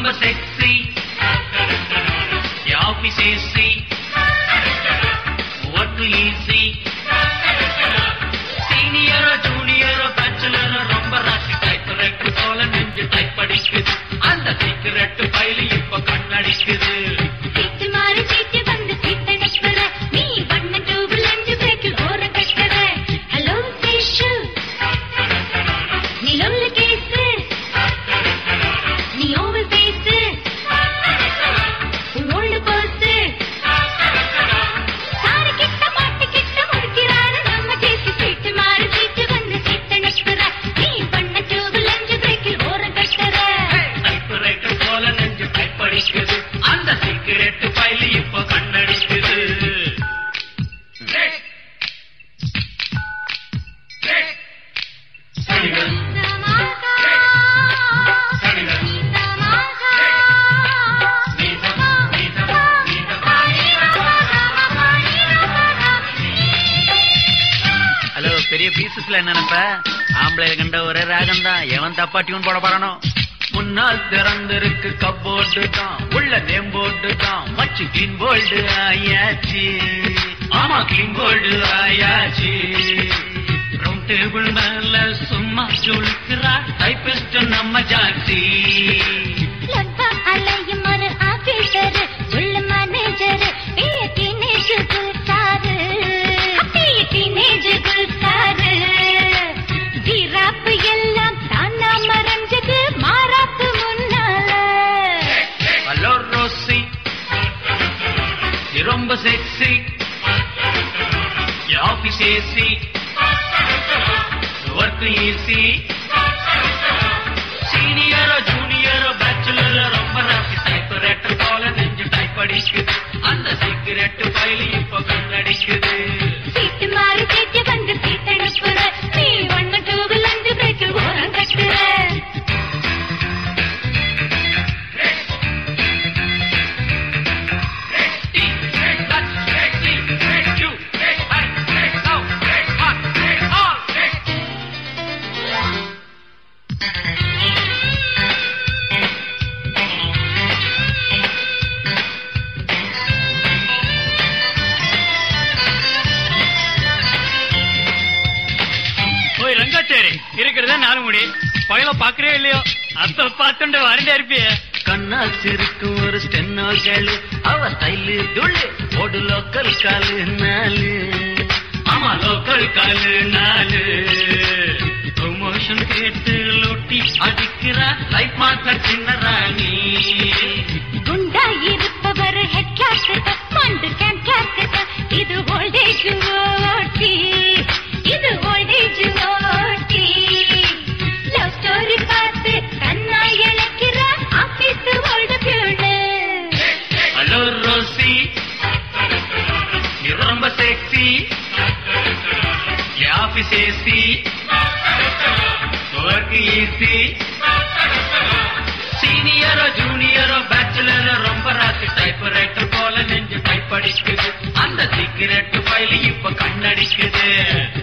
ரொம்ப sexy office AC work easy சீனியரோ ஜூனியரோ பேச்சுலரோ ரொம்ப ராசி டைப் ரெட்டு போல நெஞ்சு டைப் அடிக்குது அந்த சீக்கிரட் பைலி இப்ப கண்ணடிக்குது சீட்டு மாறி சீட்டு வந்து சீட்டனுப்புற நீ வண்ண டூபில் அஞ்சு பிரேக்கில் ஓர கட்டுற ஹலோ சேஷு நீ லொல்லு கேசு நீ ஓவர் பேசு உன் ஓல்டு போசு சாரு கிட்ட மாட்டு கிட்ட முடிக்கிறாரு நம்ம சேசி சீட்டு மாறி சீட்டு வந்து சீட்டனுப்புற நீ வண்ண டூபில் அஞ்சு பிரேக்கில் ஓர கட்டுற டைப் ரெட்டு போல நெஞ்சு டைப் அடிக்குது அந்த சீக்கிரட் பைலி இப்ப கண்ணடிக்குது ஹலோ பெரிய பீசஸ்ல என்ன நினைப்ப ஆம்பளை கண்ட ஒரே ராகம் தான் எவன் தப்பா டியூன் போட போறானோ முன்னால் திறந்திருக்கு கப்போர்டு தான் உள்ள நேம் போர்டு தான் மச்சு கிளீன் போல்டு ஆயாச்சு ஆமா கிளீன் போல்டு ஆயாச்சு ரவுண்ட் டேபிள் மேல சும்மா சுழுக்கிறா டைபிஸ்ட் நம்ம ஜாச்சி அலையும் ஒரு ஆபீசர் உள்ள மேனேஜர் டீனேஜ் குல்காரு டீனேஜ் குல்காரு ஜிராப்பு எல்லாம் தானா மறைஞ்சது மாறாப்பு முன்னால ஹலோ ரோசி நீ ரொம்ப sexy office AC work easy சீனியரோ ஜூனியரோ பேச்சுலரோ ரொம்ப ராசி டைப் ரெட்டு போல நெஞ்சு டைப் அடிக்குது அந்த சிகரெட் பைலி இப்போ கண்ணடிக்குது சீட்டு மாறி சீட்டு வந்து சீட்டனுப்புற நீ ஒன்னு டூபில் அஞ்சு பிரேக்கு ஓரம் கட்டுற ஓய் ரங்காச்சாரி இருக்கிறதா நாலு முடி பயில பாக்குறே இல்லையோ அத்த பார்த்துண்டு வரண்டே இருப்பியே கண்ணா சிரிக்கு ஒரு ஸ்டென்னோ கேளு அவ ஸ்டைலு துள்ளு ஓடு லோக்கல் காலு நாலு ஆமா லோக்கல் காலு நாலு ப்ரொமோஷன் கேட்டு லூட்டி அடிக்கிறா லைஃப் மாத்த சின்ன ராணி குண்டா இருப்பவர் ஹெட் கிளாஸ் மண்டு கேன் கிளாஸ் இது ஓல்டேஜ் ஓட்டி இது ஓல்டேஜ் ஓட்டி லவ் ஸ்டோரி பார்த்து கண்ணா இழக்கிற office old peon hello Rosie நீ ரொம்ப sexy office AC work easy சீனியரோ ஜூனியரோ பேச்சுலரோ ரொம்ப ராசி டைப் ரைட்டர் போல நெஞ்சு டைப் அடிக்குது அந்த சீக்கிரட் ஃபைல் இப்ப கண்ணடிக்குது